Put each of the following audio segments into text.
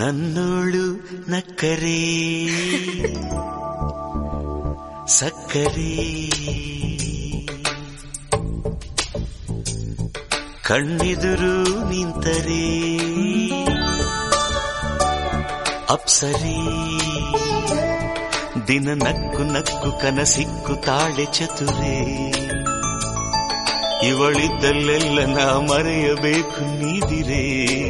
ನನ್ನೋಳು ನಕ್ಕರೆ ಸಕ್ಕರೆ ಕಣ್ಣೆದುರು ನಿಂತರೆ ಅಪ್ಸರೆ ದಿನ ನಕ್ಕು ನಕ್ಕು ಕನಸಿಕ್ಕು ತಾಳೆ ಚತುರೆ ಇವಳಿದ್ದಲ್ಲೆಲ್ಲ ನಾ ಮರೆಯಬೇಕು ನೀದಿರೆ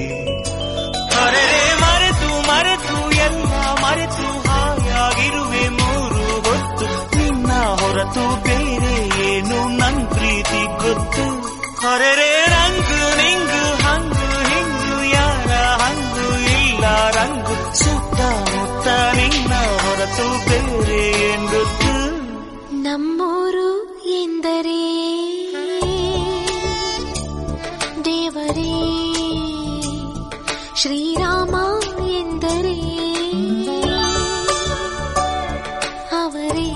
ಅರೆರೆ ಮರೆತು ಮರೆತು ಎಲ್ಲ ಮರೆತು ಹಾಯಾಗಿರುವೆ ಮೂರು ಹೊತ್ತು ನಿನ್ನ ಹೊರತು ಬೇರೆ ಏನು ನನ್ ಪ್ರೀತಿ ಗೊತ್ತು ಅರೆರೆ ರಂಗು ನಿಂಗು ಹಂಗು ಹಿಂಗು ಯಾರ ಹಂಗು ಇಲ್ಲ ರಂಗು ಸುತ್ತಮುತ್ತ ನಿನ್ನ ಹೊರತು ಬೇರೆ ಏನ್ ಗೊತ್ತು ನಮ್ಮೂರು ಎಂದರೆ ದೇವರೇ ಶ್ರೀರಾಮ ಎಂದರೆ ಅವರೇ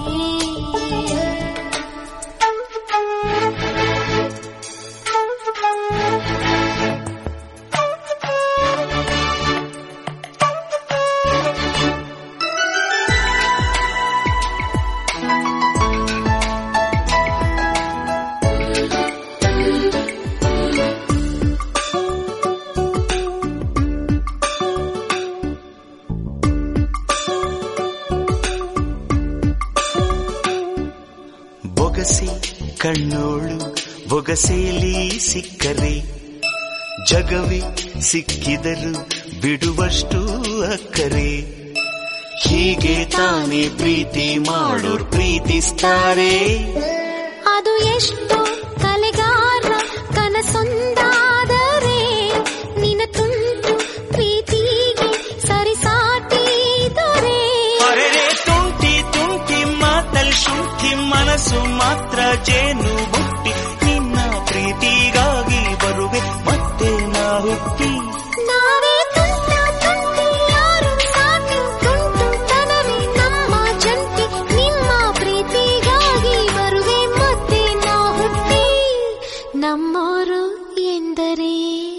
ಬೊಗಸೆ ಕಣ್ಣೋಳು ಬೊಗಸೆಯಲ್ಲಿ ಸಿಕ್ಕರೆ ಜಗವೇ ಸಿಕ್ಕಿದರು ಬಿಡುವಷ್ಟು ಅಕ್ಕರೆ ಹೀಗೆ ತಾನೇ ಪ್ರೀತಿ ಮಾಡೋರ್ ಪ್ರೀತಿಸ್ತಾರೆ ಅದು ಎಷ್ಟು ಕಲೆಗಾರ ಕನಸೊಂದಾದರೆ ನಿನ ತುಂಟು ಪ್ರೀತಿಗೆ ಸರಿಸಾಟಿದರೆ ಅರೆರೆ ತುಂಟಿ ತುಂಟಿ ಮಾತಲ್ ಶುಂಠಿ ಮನಸ್ಸು ಮಾತ್ರ ಜೇನು ಬುಟ್ಟಿ ನಿನ್ನ ಪ್ರೀತಿಗಾಗಿ ಬರುವೆ ಮತ್ತೆ ನಾ ಹುಟ್ಟಿ ನಾವೇ ತುಂಟ ತುಂಟಿ ಯಾರು ಸಾಕು ತುಂಟು ತನವೇ ನಮ್ಮ ಜಂಟಿ ನಿಮ್ಮ ಪ್ರೀತಿಗಾಗಿ ಬರುವೆ ಮತ್ತೆ ನಾ ಹುಟ್ಟಿ ನಮ್ಮೋರು ಎಂದರೆ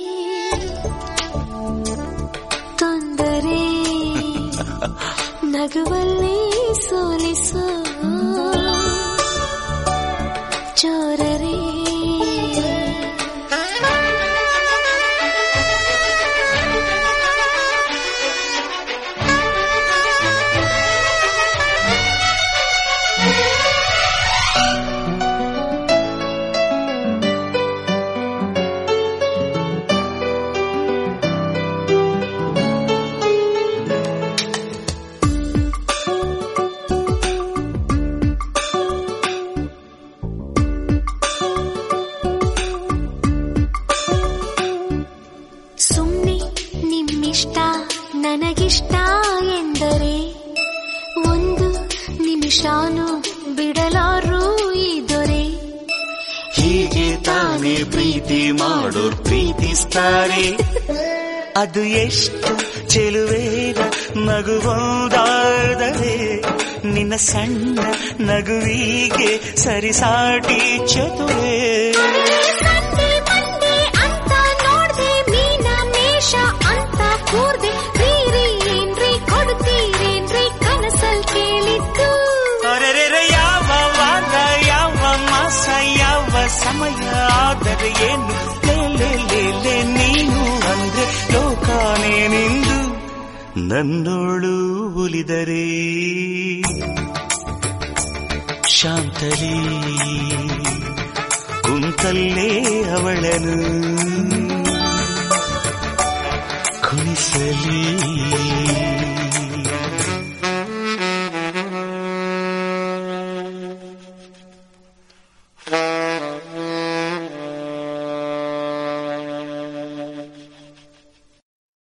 ತೊಂದರೆ ನಗುವಲ್ಲೇ ಸೋಲಿಸೋ ಚೋರರೇ ಸುಮ್ಮನೆ ನಿಮ್ಮಿಷ್ಟ ನನಗಿಷ್ಟ ಎಂದರೆ ಒಂದು ನಿಮಿಷಾನು ಬಿಡಲಾರು ಈ ದೊರೆ ಹೀಗೆ ತಾನೇ ಪ್ರೀತಿ ಮಾಡೋರ್ ಪ್ರೀತಿಸ್ತಾರೆ ಅದು ಎಷ್ಟು ಚೆಲುವೇರ ನಗುವುದಾದರೆ ನಿನ್ನ ಸಣ್ಣ ನಗುವಿಗೆ ಸರಿಸಾಟಿ ಚತುರೇ ಸಂಡೆ ಮಂಡೆ ಅಂತ ನೋಡ್ದೆ ಮೀನ ಮೇಷ ಅಂತ ಕೂರ್ದೆ ರೀರಿ ಏನ್ರಿ ಕೊಡ್ತೀರೇನ್ರಿ ಕನಸಲ್ ಕೇಳಿದ್ದು ಅರೆರೆ ಯಾವ ವಾರ ಯಾವ ಮಾಸ ಯಾವ ಸಮಯ ಆದರೆ ಏನು ಲೇ ಲೇ ಲೇ ಲೇ ನೀನು ಅಂದ್ರೆ ಲೋಕಾನೇ ನಿಂದು ನನ್ನೋಳು ಉಲಿದರೆ ಶಾಂತಲೇ ಕುಂತಲ್ಲೇ ಅವಳನು ಕುಣಿಸಲಿ